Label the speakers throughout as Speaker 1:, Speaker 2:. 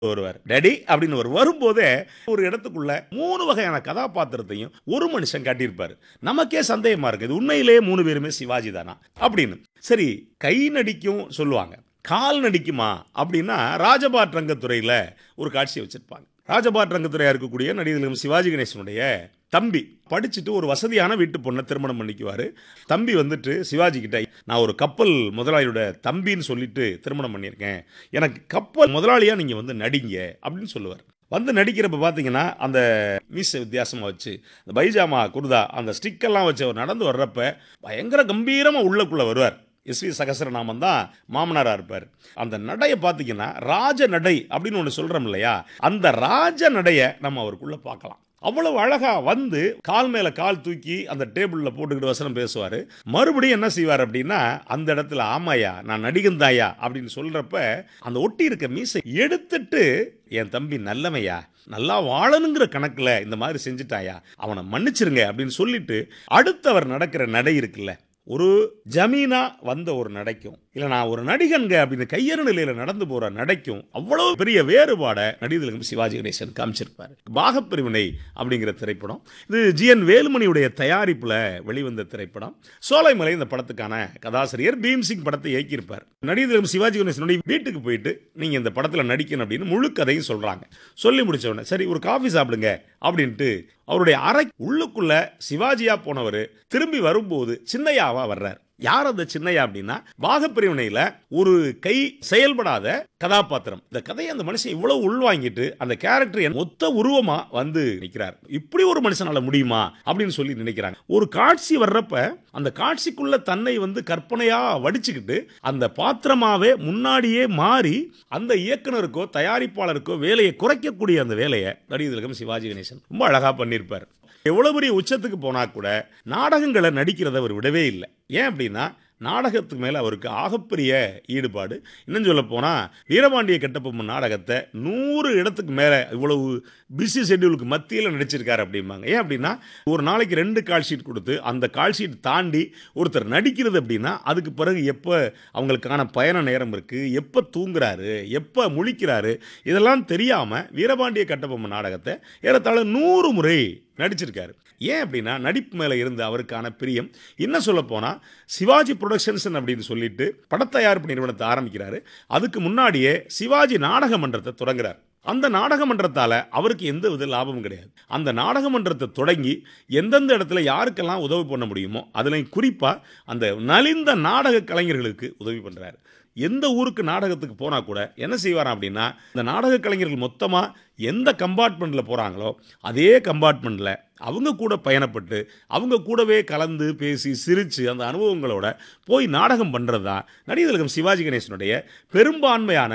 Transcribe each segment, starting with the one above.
Speaker 1: வருவார் டேடி அப்படின்னு ஒரு வரும்போதே ஒரு இடத்துக்குள்ள மூணு வகையான கதாபாத்திரத்தையும் ஒரு மனுஷன் காட்டியிருப்பாரு நமக்கே சந்தேகமா இருக்கு இது உண்மையிலேயே மூணு பேருமே சிவாஜி தானா அப்படின்னு சரி கை நடிக்கும் சொல்லுவாங்க கால் நடிக்குமா அப்படின்னா ராஜபாட் ரங்கத்துறையில் ஒரு காட்சியை வச்சிருப்பாங்க ராஜபாட் ரங்கத்துறையா இருக்கக்கூடிய நடிகர்களும் சிவாஜி கணேசனுடைய தம்பி படிச்சுட்டு ஒரு வசதியான வீட்டு பொண்ணை திருமணம் பண்ணிக்குவாரு தம்பி வந்துட்டு சிவாஜி கிட்ட நான் ஒரு கப்பல் முதலாளியோட தம்பின்னு சொல்லிட்டு திருமணம் பண்ணியிருக்கேன் எனக்கு கப்பல் முதலாளியா நீங்க வந்து நடிங்க அப்படின்னு சொல்லுவார் வந்து நடிக்கிறப்ப பார்த்தீங்கன்னா அந்த மீச வித்தியாசமாக வச்சு அந்த பைஜாமா குர்தா அந்த ஸ்டிக்கெல்லாம் வச்சு அவர் நடந்து வர்றப்ப பயங்கர கம்பீரமாக உள்ளக்குள்ளே வருவார் எஸ்வி சகசரநாமம் தான் மாமனாராக இருப்பார் அந்த நடையை பார்த்தீங்கன்னா ராஜ நடை அப்படின்னு ஒன்று சொல்கிறோம் இல்லையா அந்த ராஜ நடையை நம்ம அவருக்குள்ளே பார்க்கலாம் அவ்வளவு அழகா வந்து கால் மேல கால் தூக்கி அந்த டேபிள்ல போட்டுக்கிட்டு வசனம் பேசுவாரு மறுபடியும் என்ன செய்வார் அப்படின்னா அந்த இடத்துல ஆமாயா நான் நடிகன் தாயா அப்படின்னு சொல்றப்ப அந்த ஒட்டி இருக்க மீசை எடுத்துட்டு என் தம்பி நல்லவையா நல்லா வாழணுங்கிற கணக்குல இந்த மாதிரி செஞ்சுட்டாயா அவனை மன்னிச்சிருங்க அப்படின்னு சொல்லிட்டு அடுத்தவர் நடக்கிற நடை இருக்குல்ல ஒரு ஜமீனா வந்த ஒரு நடைக்கும் இல்ல நான் ஒரு நடிகன்க அப்படின்னு கையறு நிலையில நடந்து போற நடைக்கும் அவ்வளவு பெரிய வேறுபாடை நடிகர்களுக்கும் சிவாஜி கணேசன் காமிச்சிருப்பாரு பாகப்பிரிவினை அப்படிங்கிற திரைப்படம் இது ஜி என் வேலுமணியுடைய தயாரிப்புல வெளிவந்த திரைப்படம் சோலைமலை இந்த படத்துக்கான கதாசிரியர் பீம்சிங் படத்தை இயக்கியிருப்பார் நடிகர்களும் சிவாஜி கணேசனுடைய வீட்டுக்கு போயிட்டு நீங்க இந்த படத்துல நடிக்கணும் அப்படின்னு முழு கதையும் சொல்றாங்க சொல்லி முடிச்ச உடனே சரி ஒரு காஃபி சாப்பிடுங்க அப்படின்ட்டு அவருடைய அறை உள்ளுக்குள்ள சிவாஜியா போனவர் திரும்பி வரும்போது சின்னையாவா வர்றார் யார் அந்த சின்னையா அப்படின்னா பாகப்பிரிவினையில ஒரு கை செயல்படாத கதாபாத்திரம் இந்த கதையை அந்த மனுஷன் இவ்வளவு உள்வாங்கிட்டு அந்த கேரக்டர் மொத்த உருவமா வந்து நிற்கிறார் இப்படி ஒரு மனுஷனால முடியுமா அப்படின்னு சொல்லி நினைக்கிறாங்க ஒரு காட்சி வர்றப்ப அந்த காட்சிக்குள்ள தன்னை வந்து கற்பனையா வடிச்சுக்கிட்டு அந்த பாத்திரமாவே முன்னாடியே மாறி அந்த இயக்குனருக்கோ தயாரிப்பாளருக்கோ வேலையை குறைக்கக்கூடிய அந்த வேலையை நடிகர்களுக்கும் சிவாஜி கணேசன் ரொம்ப அழகா பண்ணியிருப்பார் எவ்வளவு பெரிய உச்சத்துக்கு போனா கூட நாடகங்களை நடிக்கிறத அவர் விடவே இல்லை ஏன் அப்படின்னா நாடகத்துக்கு மேலே அவருக்கு ஆகப்பெரிய ஈடுபாடு இன்னும் சொல்ல போனால் வீரபாண்டிய கட்டபொம்மன் நாடகத்தை நூறு இடத்துக்கு மேலே இவ்வளவு பிஸி ஷெட்யூலுக்கு மத்தியில் நடிச்சிருக்காரு அப்படிம்பாங்க ஏன் அப்படின்னா ஒரு நாளைக்கு ரெண்டு கால் ஷீட் கொடுத்து அந்த கால் ஷீட் தாண்டி ஒருத்தர் நடிக்கிறது அப்படின்னா அதுக்கு பிறகு எப்போ அவங்களுக்கான பயண நேரம் இருக்குது எப்போ தூங்குறாரு எப்போ முழிக்கிறாரு இதெல்லாம் தெரியாமல் வீரபாண்டிய கட்டபொம்மன் நாடகத்தை ஏறத்தாழ நூறு முறை நடிச்சிருக்காரு ஏன் அப்படின்னா நடிப்பு மேலே இருந்த அவருக்கான பிரியம் இன்னும் சொல்ல போனால் சிவாஜி ப்ரொடக்ஷன்ஸ் அப்படின்னு சொல்லிட்டு படத்தயாரிப்பு நிறுவனத்தை ஆரம்பிக்கிறாரு அதுக்கு முன்னாடியே சிவாஜி நாடக மன்றத்தை தொடங்குறார் அந்த நாடக மன்றத்தால் அவருக்கு எந்த வித லாபமும் கிடையாது அந்த நாடக மன்றத்தை தொடங்கி எந்தெந்த இடத்துல யாருக்கெல்லாம் உதவி பண்ண முடியுமோ அதுலேயும் குறிப்பாக அந்த நலிந்த நாடக கலைஞர்களுக்கு உதவி பண்ணுறாரு எந்த ஊருக்கு நாடகத்துக்கு போனால் கூட என்ன செய்வாராம் அப்படின்னா இந்த நாடக கலைஞர்கள் மொத்தமாக எந்த கம்பார்ட்மெண்ட்டில் போகிறாங்களோ அதே கம்பார்ட்மெண்ட்டில் அவங்க கூட பயணப்பட்டு அவங்க கூடவே கலந்து பேசி சிரித்து அந்த அனுபவங்களோட போய் நாடகம் பண்ணுறது தான் நடிகர்களும் சிவாஜி கணேசனுடைய பெரும்பான்மையான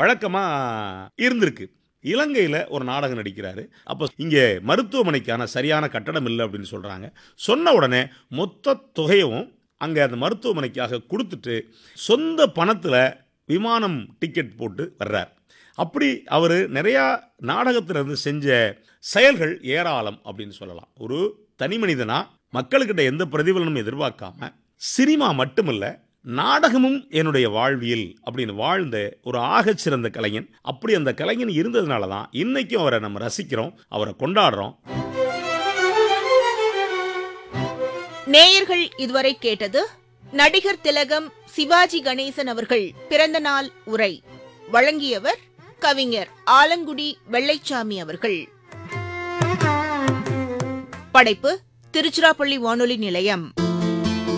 Speaker 1: வழக்கமாக இருந்திருக்கு இலங்கையில் ஒரு நாடகம் நடிக்கிறாரு அப்போ இங்கே மருத்துவமனைக்கான சரியான கட்டடம் இல்லை அப்படின்னு சொல்கிறாங்க சொன்ன உடனே மொத்த தொகையும் அங்கே அந்த மருத்துவமனைக்காக கொடுத்துட்டு சொந்த பணத்தில் விமானம் டிக்கெட் போட்டு வர்றார் அப்படி அவர் நிறையா நாடகத்திலிருந்து செஞ்ச செயல்கள் ஏராளம் அப்படின்னு சொல்லலாம் ஒரு தனி மனிதனா மக்கள்கிட்ட எந்த பிரதிபலனும் எதிர்பார்க்காம சினிமா மட்டுமல்ல நாடகமும் என்னுடைய வாழ்வியல் அப்படின்னு வாழ்ந்த ஒரு ஆகச் சிறந்த கலைஞன் அப்படி அந்த கலைஞன் இருந்ததுனால தான் இன்னைக்கும் அவரை நம்ம ரசிக்கிறோம் அவரை கொண்டாடுறோம்
Speaker 2: நேயர்கள் இதுவரை கேட்டது நடிகர் திலகம் சிவாஜி கணேசன் அவர்கள் பிறந்த நாள் உரை வழங்கியவர் கவிஞர் ஆலங்குடி வெள்ளைச்சாமி அவர்கள் படைப்பு திருச்சிராப்பள்ளி வானொலி நிலையம்